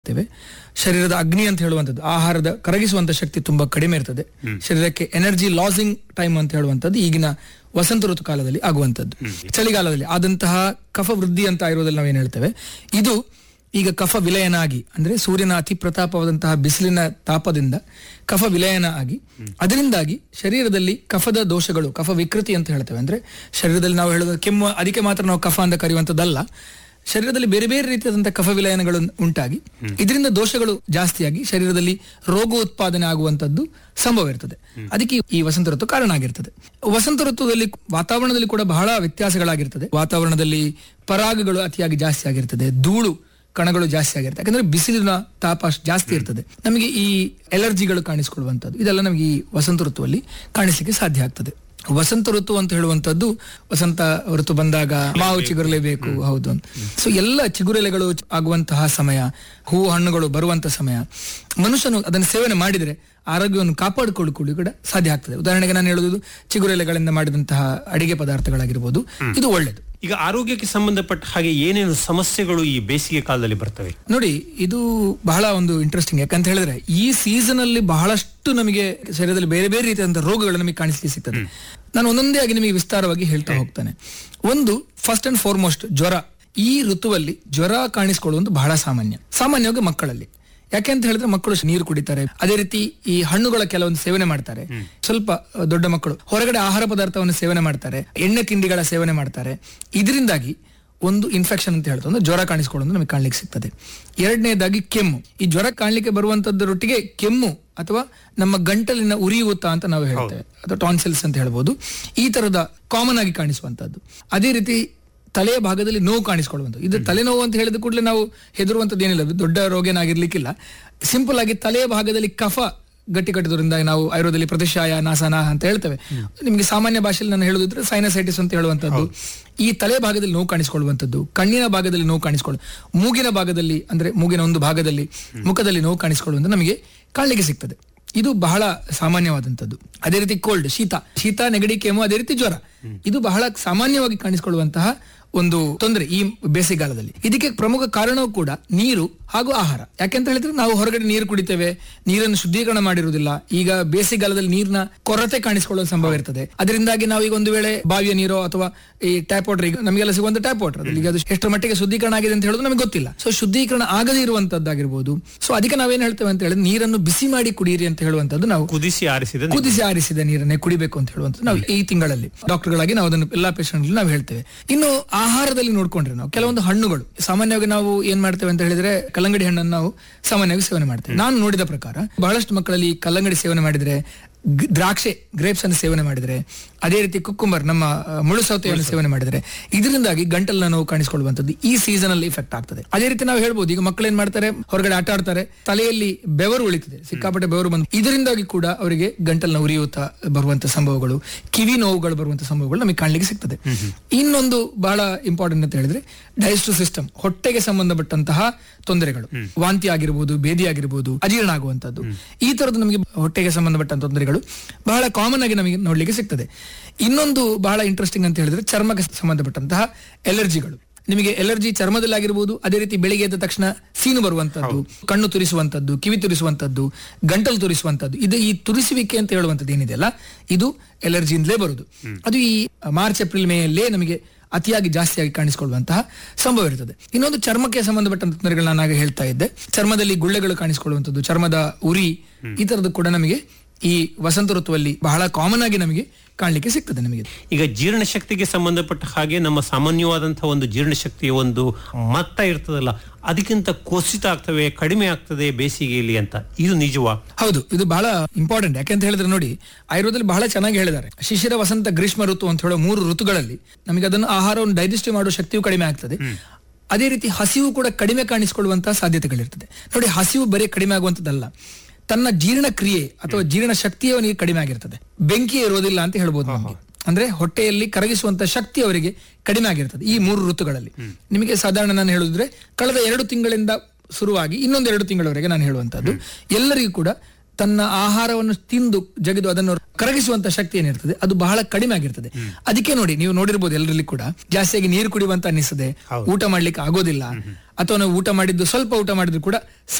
ಹೇಳ್ತೇವೆ ಶರೀರದ ಅಗ್ನಿ ಅಂತ ಹೇಳುವಂಥದ್ದು ಆಹಾರದ ಕರಗಿಸುವಂತ ಶಕ್ತಿ ತುಂಬಾ ಕಡಿಮೆ ಇರ್ತದೆ ಶರೀರಕ್ಕೆ ಎನರ್ಜಿ ಲಾಸಿಂಗ್ ಟೈಮ್ ಅಂತ ಹೇಳುವಂಥದ್ದು ಈಗಿನ ವಸಂತ ಋತು ಕಾಲದಲ್ಲಿ ಆಗುವಂಥದ್ದು ಚಳಿಗಾಲದಲ್ಲಿ ಆದಂತಹ ಕಫ ವೃದ್ಧಿ ಅಂತ ಆಯುರ್ವೇದದಲ್ಲಿ ನಾವೇನು ಹೇಳ್ತೇವೆ ಇದು ಈಗ ಕಫ ವಿಲಯನ ಆಗಿ ಅಂದ್ರೆ ಸೂರ್ಯನ ಅತಿ ಪ್ರತಾಪವಾದಂತಹ ಬಿಸಿಲಿನ ತಾಪದಿಂದ ಕಫ ವಿಲಯನ ಆಗಿ ಅದರಿಂದಾಗಿ ಶರೀರದಲ್ಲಿ ಕಫದ ದೋಷಗಳು ಕಫ ವಿಕೃತಿ ಅಂತ ಹೇಳ್ತೇವೆ ಅಂದ್ರೆ ಶರೀರದಲ್ಲಿ ನಾವು ಹೇಳೋದು ಕೆಮ್ಮು ಅದಕ್ಕೆ ಮಾತ್ರ ನಾವು ಕಫ ಅಂತ ಕರೆಯುವಂಥದ್ದಲ್ಲ ಶರೀರದಲ್ಲಿ ಬೇರೆ ಬೇರೆ ರೀತಿಯಾದಂತಹ ಕಫ ವಿಲಯನಗಳು ಉಂಟಾಗಿ ಇದರಿಂದ ದೋಷಗಳು ಜಾಸ್ತಿಯಾಗಿ ಶರೀರದಲ್ಲಿ ರೋಗ ಉತ್ಪಾದನೆ ಆಗುವಂತದ್ದು ಸಂಭವ ಇರ್ತದೆ ಅದಕ್ಕೆ ಈ ವಸಂತ ಋತು ಕಾರಣ ಆಗಿರ್ತದೆ ವಸಂತ ಋತುದಲ್ಲಿ ವಾತಾವರಣದಲ್ಲಿ ಕೂಡ ಬಹಳ ವ್ಯತ್ಯಾಸಗಳಾಗಿರ್ತದೆ ವಾತಾವರಣದಲ್ಲಿ ಪರಾಗಗಳು ಅತಿಯಾಗಿ ಜಾಸ್ತಿ ಆಗಿರ್ತದೆ ಧೂಳು ಕಣಗಳು ಜಾಸ್ತಿ ಆಗಿರ್ತದೆ ಯಾಕಂದ್ರೆ ಬಿಸಿಲಿನ ತಾಪ ಅಷ್ಟ್ ಜಾಸ್ತಿ ಇರ್ತದೆ ನಮಗೆ ಈ ಎಲರ್ಜಿಗಳು ಕಾಣಿಸಿಕೊಳ್ಳುವಂಥದ್ದು ಇದೆಲ್ಲ ನಮಗೆ ಈ ವಸಂತ ಋತುವಲ್ಲಿ ಕಾಣಿಸ್ಲಿಕ್ಕೆ ಸಾಧ್ಯ ಆಗ್ತದೆ ವಸಂತ ಋತು ಅಂತ ಹೇಳುವಂತದ್ದು ವಸಂತ ಋತು ಬಂದಾಗ ಮಾವು ಚಿಗುರಲೇಬೇಕು ಹೌದು ಸೊ ಎಲ್ಲ ಚಿಗುರೆಲೆಗಳು ಆಗುವಂತಹ ಸಮಯ ಹೂವು ಹಣ್ಣುಗಳು ಬರುವಂತ ಸಮಯ ಮನುಷ್ಯನು ಅದನ್ನು ಸೇವನೆ ಮಾಡಿದರೆ ಆರೋಗ್ಯವನ್ನು ಕಾಪಾಡಿಕೊಳ್ಳಿಕೊಳ್ಳಿ ಕೂಡ ಸಾಧ್ಯ ಆಗ್ತದೆ ಉದಾಹರಣೆಗೆ ನಾನು ಹೇಳುವುದು ಚಿಗುರೆಲೆಗಳಿಂದ ಮಾಡಿದಂತಹ ಅಡಿಗೆ ಪದಾರ್ಥಗಳಾಗಿರ್ಬೋದು ಇದು ಒಳ್ಳೆಯದು ಈಗ ಆರೋಗ್ಯಕ್ಕೆ ಸಂಬಂಧಪಟ್ಟ ಹಾಗೆ ಏನೇನು ಸಮಸ್ಯೆಗಳು ಈ ಬೇಸಿಗೆ ಕಾಲದಲ್ಲಿ ಬರ್ತವೆ ನೋಡಿ ಇದು ಬಹಳ ಒಂದು ಇಂಟ್ರೆಸ್ಟಿಂಗ್ ಯಾಕಂತ ಹೇಳಿದ್ರೆ ಈ ಸೀಸನ್ ಅಲ್ಲಿ ಬಹಳಷ್ಟು ನಮಗೆ ಶರೀರದಲ್ಲಿ ಬೇರೆ ಬೇರೆ ರೀತಿಯಾದಂತಹ ರೋಗಗಳು ನಮಗೆ ಕಾಣಿಸ್ಲಿಕ್ಕೆ ಸಿಗ್ತದೆ ನಾನು ಒಂದೊಂದೇ ಆಗಿ ನಿಮಗೆ ವಿಸ್ತಾರವಾಗಿ ಹೇಳ್ತಾ ಹೋಗ್ತಾನೆ ಒಂದು ಫಸ್ಟ್ ಅಂಡ್ ಫಾರ್ಮೋಸ್ಟ್ ಜ್ವರ ಈ ಋತುವಲ್ಲಿ ಜ್ವರ ಕಾಣಿಸಿಕೊಳ್ಳುವುದು ಬಹಳ ಸಾಮಾನ್ಯ ಸಾಮಾನ್ಯವಾಗಿ ಮಕ್ಕಳಲ್ಲಿ ಯಾಕೆ ಅಂತ ಹೇಳಿದ್ರೆ ಮಕ್ಕಳು ನೀರು ಕುಡಿತಾರೆ ಅದೇ ರೀತಿ ಈ ಹಣ್ಣುಗಳ ಕೆಲವೊಂದು ಸೇವನೆ ಮಾಡ್ತಾರೆ ಸ್ವಲ್ಪ ಅಹ್, ದೊಡ್ಡ ಮಕ್ಕಳು ಹೊರಗಡೆ ಆಹಾರ ಪದಾರ್ಥವನ್ನು ಸೇವನೆ ಮಾಡ್ತಾರೆ ಎಣ್ಣೆ ತಿಂಡಿಗಳ ಸೇವನೆ ಮಾಡ್ತಾರೆ ಇದರಿಂದಾಗಿ ಒಂದು ಇನ್ಫೆಕ್ಷನ್ ಅಂತ ಹೇಳ್ತಾರೆ ಅಂದ್ರೆ ಜ್ವರ ಕಾಣಿಸ್ಕೊಳ್ಳೋದು ನಮಗೆ ಕಾಣ್ಲಿಕ್ಕೆ ಸಿಗ್ತದೆ ಎರಡನೇದಾಗಿ ಕೆಮ್ಮು ಈ ಜ್ವರ ಕಾಣ್ಲಿಕ್ಕೆ ಬರುವಂತದ್ದರೊಟ್ಟಿಗೆ ಕೆಮ್ಮು ಅಥವಾ ನಮ್ಮ ಗಂಟಲಿನ ಉರಿಯೂತ ಅಂತ ನಾವು ಹೇಳ್ತೇವೆ ಅಥವಾ ಟಾನ್ಸಿಲ್ಸ್ ಅಂತ ಹೇಳ್ಬೋದು ಈ ತರದ ಕಾಮನ್ ಆಗಿ ಕಾಣಿಸುವಂತದ್ದು ಅದೇ ರೀತಿ ತಲೆಯ ಭಾಗದಲ್ಲಿ ನೋವು ಕಾಣಿಸ್ಕೊಳ್ಳುವಂಥದ್ದು ಇದು ತಲೆನೋವು ಅಂತ ಹೇಳಿದ ಕೂಡಲೇ ನಾವು ಹೆದರುವಂಥದ್ದು ಏನಿಲ್ಲ ಅದು ದೊಡ್ಡ ರೋಗ ಏನಾಗಿರ್ಲಿಕ್ಕಿಲ್ಲ ಸಿಂಪಲ್ ಆಗಿ ತಲೆಯ ಭಾಗದಲ್ಲಿ ಕಫ ಗಟ್ಟಿ ಕಟ್ಟಿದ್ರಿಂದ ನಾವು ಆಯುರ್ವೇದದಲ್ಲಿ ಪ್ರತಿಶಾಯ ನಾಸನ ಅಂತ ಹೇಳ್ತೇವೆ ನಿಮಗೆ ಸಾಮಾನ್ಯ ಭಾಷೆಯಲ್ಲಿ ನಾನು ಹೇಳುದಿದ್ರೆ ಸೈನಸೈಟಿಸ್ ಅಂತ ಹೇಳುವಂಥದ್ದು ಈ ತಲೆ ಭಾಗದಲ್ಲಿ ನೋವು ಕಾಣಿಸ್ಕೊಳ್ಳುವಂಥದ್ದು ಕಣ್ಣಿನ ಭಾಗದಲ್ಲಿ ನೋವು ಕಾಣಿಸ್ಕೊಳ್ಳು ಮೂಗಿನ ಭಾಗದಲ್ಲಿ ಅಂದ್ರೆ ಮೂಗಿನ ಒಂದು ಭಾಗದಲ್ಲಿ ಮುಖದಲ್ಲಿ ನೋವು ಕಾಣಿಸ್ಕೊಳ್ಳುವಂತ ನಮಗೆ ಕಾಣಲಿಕ್ಕೆ ಸಿಗ್ತದೆ ಇದು ಬಹಳ ಸಾಮಾನ್ಯವಾದಂಥದ್ದು ಅದೇ ರೀತಿ ಕೋಲ್ಡ್ ಶೀತ ಶೀತ ನೆಗಡಿ ಕೆಮ್ಮು ಅದೇ ರೀತಿ ಜ್ವರ ಇದು ಬಹಳ ಸಾಮಾನ್ಯವಾಗಿ ಕಾಣಿಸಿಕೊಳ್ಳುವಂತಹ ಒಂದು ತೊಂದರೆ ಈ ಬೇಸಿಗೆಗಾಲದಲ್ಲಿ ಇದಕ್ಕೆ ಪ್ರಮುಖ ಕಾರಣವೂ ಕೂಡ ನೀರು ಹಾಗೂ ಆಹಾರ ಯಾಕೆಂತ ಹೇಳಿದ್ರೆ ನಾವು ಹೊರಗಡೆ ನೀರು ಕುಡಿತೇವೆ ನೀರನ್ನು ಶುದ್ಧೀಕರಣ ಮಾಡಿರುವುದಿಲ್ಲ ಈಗ ಬೇಸಿಗೆಗಾಲದಲ್ಲಿ ನೀರಿನ ಕೊರತೆ ಕಾಣಿಸಿಕೊಳ್ಳುವ ಸಂಭವ ಇರ್ತದೆ ಅದರಿಂದಾಗಿ ನಾವು ಈಗ ಒಂದು ವೇಳೆ ಬಾವಿಯ ನೀರೋ ಅಥವಾ ಈ ಟ್ಯಾಪ್ ವಾಟರ್ ಈಗ ನಮಗೆಲ್ಲ ಸಿಗುವಂತ ಟ್ಯಾಪ್ ವಾಟರ್ ಈಗ ಅದು ಎಷ್ಟರ ಮಟ್ಟಿಗೆ ಶುದ್ಧೀಕರಣ ಆಗಿದೆ ಅಂತ ಹೇಳೋದು ನಮಗೆ ಗೊತ್ತಿಲ್ಲ ಸೊ ಶುದ್ಧೀಕರಣ ಆಗದೇ ಇರುವಂತದ್ದಾಗಿರ್ಬೋದು ಸೊ ಅದಕ್ಕೆ ನಾವೇನ್ ಹೇಳ್ತೇವೆ ಅಂತ ಹೇಳಿದ್ರೆ ನೀರನ್ನು ಬಿಸಿ ಮಾಡಿ ಕುಡಿಯಿರಿ ಅಂತ ಹೇಳುವಂತದ್ದು ನಾವು ಕುದಿಸಿ ಆರಿಸಿದ ನೀರು. ಕುದಿಸಿ ಆರಿಸಿದ ನೀರನ್ನೇ ಕುಡಿಬೇಕು ಅಂತ ಹೇಳುವಂಥದ್ದು ನಾವು ಈ ತಿಂಗಳಲ್ಲಿ ಡಾಕ್ಟರ್ಗಳಾಗಿ ನಾವು ಅದನ್ನು ಎಲ್ಲಾ ಪೇಷಂಟ್ ನಾವು ಹೇಳ್ತೇವೆ ಇನ್ನು ಆಹಾರದಲ್ಲಿ ನೋಡ್ಕೊಂಡ್ರೆ ನಾವು ಕೆಲವೊಂದು ಹಣ್ಣುಗಳು ಸಾಮಾನ್ಯವಾಗಿ ನಾವು ಏನ್ ಮಾಡ್ತೇವೆ ಅಂತ ಹೇಳಿದ್ರೆ ಕಲ್ಲಂಗಡಿ ಹಣ್ಣನ್ನು ನಾವು ಸಾಮಾನ್ಯವಾಗಿ ಸೇವನೆ ಮಾಡ್ತೇವೆ ನಾನು ನೋಡಿದ ಪ್ರಕಾರ ಬಹಳಷ್ಟು ಮಕ್ಕಳಲ್ಲಿ ಕಲ್ಲಂಗಡಿ ಸೇವನೆ ಮಾಡಿದ್ರೆ ಗ್- ದ್ರಾಕ್ಷೆ ಗ್ರೇಪ್ಸ್ ಅನ್ನು ಸೇವನೆ ಮಾಡಿದ್ರೆ ಅದೇ ರೀತಿ ಕುಕ್ಕುಂಬರ್ ನಮ್ಮ ಆ, ಮುಳ್ಳು ಸೌತೆಯನ್ನು ಸೇವನೆ ಮಾಡಿದ್ರೆ ಇದರಿಂದಾಗಿ ಗಂಟಲಿನ ನೋವು ಕಾಣಿಸಿಕೊಳ್ಳುವಂಥದ್ದು ಈ ಸೀಸನ್ ಅಲ್ಲಿ ಇಫೆಕ್ಟ್ ಆಗ್ತದೆ ಅದೇ ರೀತಿ ನಾವು ಹೇಳ್ಬೋದು ಈಗ ಮಕ್ಕಳು ಏನ್ ಮಾಡ್ತಾರೆ ಹೊರಗಡೆ ಆಟ ಆಡ್ತಾರೆ ತಲೆಯಲ್ಲಿ ಬೆವರು ಉಳಿತದೆ ಸಿಕ್ಕಾಪಟ್ಟೆ ಬೆವರು ಬಂದು ಇದರಿಂದಾಗಿ ಕೂಡ ಅವರಿಗೆ ಗಂಟಲಿನ ಉರಿಯೂತ ಬರುವಂತ ಸಂಭವಗಳು ಕಿವಿ ನೋವುಗಳು ಬರುವಂತ ಸಂಭವಗಳು ನಮಗೆ ಕಾಣಲಿಕ್ಕೆ ಸಿಗ್ತದೆ ಇನ್ನೊಂದು ಬಹಳ ಇಂಪಾರ್ಟೆಂಟ್ ಅಂತ ಹೇಳಿದ್ರೆ ಡೈಜೆಸ್ಟಿವ್ ಸಿಸ್ಟಮ್ ಹೊಟ್ಟೆಗೆ ಸಂಬಂಧಪಟ್ಟಂತಹ ತೊಂದರೆಗಳು ವಾಂತಿ ಆಗಿರ್ಬೋದು ಭೇದಿ ಆಗಿರ್ಬೋದು ಅಜೀರ್ಣ ಆಗುವಂತದ್ದು ಈ ತರದ್ದು ನಮಗೆ ಹೊಟ್ಟೆಗೆ ಸಂಬಂಧಪಟ್ಟಂತ ತೊಂದರೆಗಳು ಬಹಳ ಕಾಮನ್ ಆಗಿ ನಮಗೆ ನೋಡ್ಲಿಕ್ಕೆ ಸಿಗ್ತದೆ ಇನ್ನೊಂದು ಬಹಳ ಇಂಟ್ರೆಸ್ಟಿಂಗ್ ಅಂತ ಹೇಳಿದ್ರೆ ಚರ್ಮಕ್ಕೆ ಸಂಬಂಧಪಟ್ಟಂತಹ ಎಲರ್ಜಿಗಳು ನಿಮಗೆ ಎಲರ್ಜಿ ಚರ್ಮದಲ್ಲಿ ಆಗಿರ್ಬೋದು ಅದೇ ರೀತಿ ಬೆಳಿಗ್ಗೆ ಎದ್ದ ತಕ್ಷಣ ಸೀನು ಬರುವಂತದ್ದು ಕಣ್ಣು ತುರಿಸುವಂತದ್ದು ಕಿವಿ ತುರಿಸುವಂತದ್ದು ಗಂಟಲು ತುರಿಸುವಂತದ್ದು ಇದು ಈ ತುರಿಸುವಿಕೆ ಅಂತ ಹೇಳುವಂತದ್ದು ಏನಿದೆಯಲ್ಲ ಇದು ಎಲರ್ಜಿಯಿಂದಲೇ ಬರುದು ಅದು ಈ ಮಾರ್ಚ್ ಏಪ್ರಿಲ್ ಮೇಯಲ್ಲೇ ನಮಗೆ ಅತಿಯಾಗಿ ಜಾಸ್ತಿಯಾಗಿ ಕಾಣಿಸಿಕೊಳ್ಳುವಂತಹ ಸಂಭವ ಇರ್ತದೆ ಇನ್ನೊಂದು ಚರ್ಮಕ್ಕೆ ಸಂಬಂಧಪಟ್ಟಂತ ತೊಂದರೆಗಳು ನಾನು ಆಗ ಹೇಳ್ತಾ ಇದ್ದೆ ಚರ್ಮದಲ್ಲಿ ಗುಳ್ಳೆಗಳು ಕಾಣಿಸಿಕೊಳ್ಳುವಂಥದ್ದು ಚರ್ಮದ ಉರಿ ಈ ತರದ್ದು ಕೂಡ ನಮಗೆ ಈ ವಸಂತ ಋತುವಲ್ಲಿ ಬಹಳ ಕಾಮನ್ ಆಗಿ ನಮಗೆ ಕಾಣಲಿಕ್ಕೆ ಸಿಗ್ತದೆ ನಮಗೆ ಈಗ ಜೀರ್ಣಶಕ್ತಿಗೆ ಸಂಬಂಧಪಟ್ಟ ಹಾಗೆ ನಮ್ಮ ಸಾಮಾನ್ಯವಾದಂತಹ ಒಂದು ಜೀರ್ಣಶಕ್ತಿಯ ಒಂದು ಮಟ್ಟ ಇರ್ತದಲ್ಲ ಅದಕ್ಕಿಂತ ಕುಸಿತ ಆಗ್ತವೆ ಕಡಿಮೆ ಆಗ್ತದೆ ಬೇಸಿಗೆಯಲ್ಲಿ ಅಂತ ಇದು ನಿಜವಾ ಹೌದು ಇದು ಬಹಳ ಇಂಪಾರ್ಟೆಂಟ್ ಯಾಕೆಂತ ಹೇಳಿದ್ರೆ ನೋಡಿ ಆಯುರ್ವೇದದಲ್ಲಿ ಬಹಳ ಚೆನ್ನಾಗಿ ಹೇಳಿದ್ದಾರೆ ಶಿಶಿರ ವಸಂತ ಗ್ರೀಷ್ಮ ಋತು ಅಂತ ಹೇಳೋ ಮೂರು ಋತುಗಳಲ್ಲಿ ನಮಗೆ ಅದನ್ನು ಆಹಾರವನ್ನು ಡೈಜೆಸ್ಟ್ ಮಾಡುವ ಶಕ್ತಿಯು ಕಡಿಮೆ ಆಗ್ತದೆ ಅದೇ ರೀತಿ ಹಸಿವು ಕೂಡ ಕಡಿಮೆ ಕಾಣಿಸಿಕೊಳ್ಳುವಂತಹ ಸಾಧ್ಯತೆಗಳಿರ್ತದೆ ನೋಡಿ ಹಸಿವು ಬರೀ ಕಡಿಮೆ ಆಗುವಂತದ್ದಲ್ಲ ತನ್ನ ಜೀರ್ಣ ಕ್ರಿಯೆ ಅಥವಾ ಜೀರ್ಣ ಶಕ್ತಿಯೇ ಅವನಿಗೆ ಕಡಿಮೆ ಆಗಿರ್ತದೆ ಬೆಂಕಿ ಇರೋದಿಲ್ಲ ಅಂತ ಹೇಳ್ಬೋದು ನಮಗೆ ಅಂದ್ರೆ ಹೊಟ್ಟೆಯಲ್ಲಿ ಕರಗಿಸುವಂತ ಶಕ್ತಿ ಅವರಿಗೆ ಕಡಿಮೆ ಆಗಿರ್ತದೆ ಈ ಮೂರು ಋತುಗಳಲ್ಲಿ ನಿಮಗೆ ಸಾಧಾರಣ ನಾನು ಹೇಳುದ್ರೆ ಕಳೆದ ಎರಡು ತಿಂಗಳಿಂದ ಶುರುವಾಗಿ ಇನ್ನೊಂದು ಎರಡು ತಿಂಗಳವರೆಗೆ ನಾನು ಹೇಳುವಂತದ್ದು ಎಲ್ಲರಿಗೂ ಕೂಡ ತನ್ನ ಆಹಾರವನ್ನು ತಿಂದು ಜಗಿದು ಅದನ್ನು ಕರಗಿಸುವಂತ ಶಕ್ತಿ ಏನಿರ್ತದೆ ಅದು ಬಹಳ ಕಡಿಮೆ ಆಗಿರ್ತದೆ ಅದಕ್ಕೆ ನೋಡಿ ನೀವು ನೋಡಿರ್ಬೋದು ಎಲ್ಲರಲ್ಲಿ ಕೂಡ ಜಾಸ್ತಿಯಾಗಿ ನೀರು ಕುಡಿಯುವಂತ ಅನ್ನಿಸ್ತದೆ ಊಟ ಮಾಡ್ಲಿಕ್ಕೆ ಆಗೋದಿಲ್ಲ ಅಥವಾ ನಾವು ಊಟ ಮಾಡಿದ್ದು ಸ್ವಲ್ಪ ಊಟ ಮಾಡಿದ್ರು ಕೂಡ